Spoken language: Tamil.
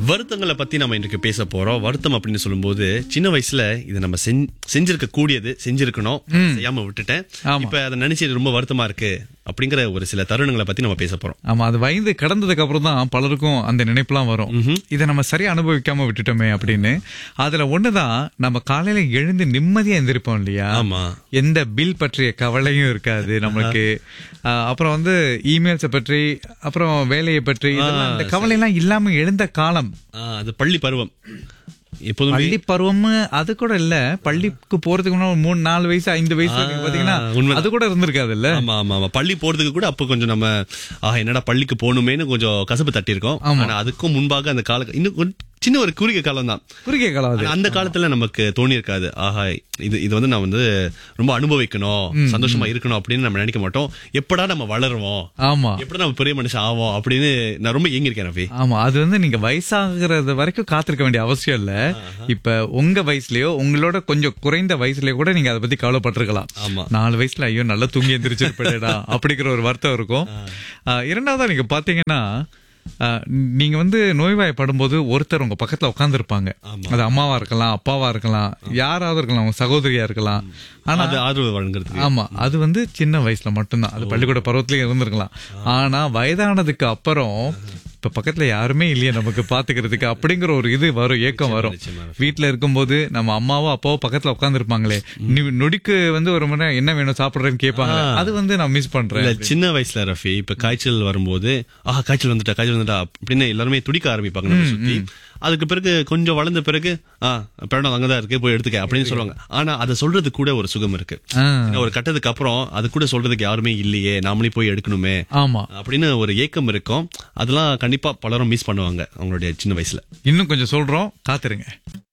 வருத்தங்களை பத்தி நம்ம இன்றைக்கு பேச போறோம் வருத்தம் அப்படின்னு சொல்லும்போது சின்ன வயசுல இது நம்ம செஞ்- செஞ்சிருக்க கூடியது செஞ்சிருக்கணும் செய்யாம விட்டுட்டேன் ஆமா. இப்ப அதை நினைச்சு இது ரொம்ப வருத்தமா இருக்கு அப்படிங்கிற ஒரு சில தருணங்களை பத்தி நம்ம பேச போறோம் ஆமா அது வயது கடந்ததுக்கு அப்புறம் தான் பலருக்கும் அந்த நினைப்புலாம் வரும் இதை நம்ம சரியா அனுபவிக்காம விட்டுட்டோமே அப்படின்னு அதுல ஒண்ணுதான் நம்ம காலையில எழுந்து நிம்மதியா எந்திரிப்போம் இல்லையா ஆமா எந்த பில் பற்றிய கவலையும் இருக்காது நம்மளுக்கு ஆஹ், அப்புறம் வந்து இமெயில்ஸை பற்றி அப்புறம் வேலையை பற்றி இதெல்லாம் இந்த கவலை எல்லாம் இல்லாம எழுந்த காலம் ஆ, அது பள்ளி பருவம் எப்போதுமே பள்ளி பருவம் அது கூட இல்ல பள்ளிக்கு போறதுக்கு முன்னாடி ஒரு மூணு நாலு வயசு ஐந்து வயசு வரைக்கும் பாத்தீங்கன்னா உண்மைதான். அது கூட இருந்திருக்காது இல்ல ஆமா ஆமா ஆமா பள்ளி போறதுக்கு கூட அப்ப கொஞ்சம் நம்ம ஆஹ் என்னடா பள்ளிக்கு போகணுமேனு கொஞ்சம் கசப்பு தட்டியிருக்கோம் ஆனா அதுக்கும் முன்பாக அந்த கால இன்னும் கொஞ்சம் சின்ன ஒரு குறுகிய காலம் தான் குறுகிய காலம் அது ஆனா அந்த காலத்துல நமக்கு தோணி இருக்காது ஆஹா இது இது வந்து நான் வந்து ரொம்ப அனுபவிக்கணும் சந்தோஷமா இருக்கணும் அப்படின்னு நம்ம நினைக்க மாட்டோம் எப்படா நம்ம வளருவோம் ஆமா எப்படா நம்ம பெரிய மனுஷன் ஆவோம் அப்படின்னு நான் ரொம்ப ஏங்கியிருக்கேன் ரவி ஆமா அது வந்து நீங்க வயசாகிறது வரைக்கும் காத்திருக்க வேண்டிய அவசியம் இல்ல இப்ப உங்க வயசுலயோ உங்களோட கொஞ்சம் குறைந்த வயசுலயோ கூட நீங்க அதை பத்தி கவலைப்பட்டிருக்கலாம் ஆமா நாலு வயசுல ஐயோ நல்லா தூங்கி எந்திரிச்சிருப்பேடா அப்படிங்கிற ஒரு வருத்தம் இருக்கும் ஆஹ் இரண்டாவதா நீங்க பாத்தீங்கன்னா ஆஹ் நீங்க வந்து நோய்வாய்ப்படும் போது ஒருத்தர் உங்க பக்கத்துல உட்கார்ந்து இருப்பாங்க அது அம்மாவா இருக்கலாம் அப்பாவா இருக்கலாம் யாராவது இருக்கலாம் உங்க சகோதரியா இருக்கலாம் ஆனா அது ஆதரவு வழங்குறதுக்கு ஆமா அது வந்து சின்ன வயசுல மட்டும்தான் அது பள்ளிக்கூட பருவத்திலயே இருந்திருக்கலாம் ஆனா வயதானதுக்கு அப்புறம் இப்ப பக்கத்துல யாருமே இல்லையே நமக்கு பாத்துக்கிறதுக்கு அப்படிங்கிற ஒரு இது வரும் ஏக்கம் வரும் நிச்சயமா. வீட்டுல இருக்கும்போது நம்ம அம்மாவோ அப்பாவோ பக்கத்துல உட்கார்ந்து இருப்பாங்களே நொடிக்கு வந்து ஒரு மணி நேரம் என்ன வேணும் சாப்பிடுறேன்னு கேட்பாங்க அது வந்து நான் மிஸ் இல்ல பண்றேன் சின்ன வயசுல ரஃபி இப்ப காய்ச்சல் வரும்போது ஆஹா காய்ச்சல் வந்துட்டா காய்ச்சல் வந்துட்டா அப்படின்னு எல்லாருமே துடிக்க ஆரம்பிப்பாங்க நம்ம சுத்தி அதுக்கு பிறகு கொஞ்சம் வளர்ந்த பிறகு ஆ பிரணம் அங்கதான் இருக்கு போய் எடுத்துக்க அப்படின்னு சொல்லுவாங்க ஆனா அதை சொல்றது கூட ஒரு சுகம் இருக்கு ஆ, ஏன்னா ஒரு கட்டத்துக்கு அப்புறம் அது கூட சொல்றதுக்கு யாருமே இல்லையே நாமளே போய் எடுக்கணுமே ஆமா அப்படின்னு ஒரு ஏக்கம் இருக்கும் அதெல்லாம் கண்டிப்பா பலரும் மிஸ் பண்ணுவாங்க அவங்களுடைய சின்ன வயசுல இன்னும் கொஞ்சம் சொல்றோம் காத்துருங்க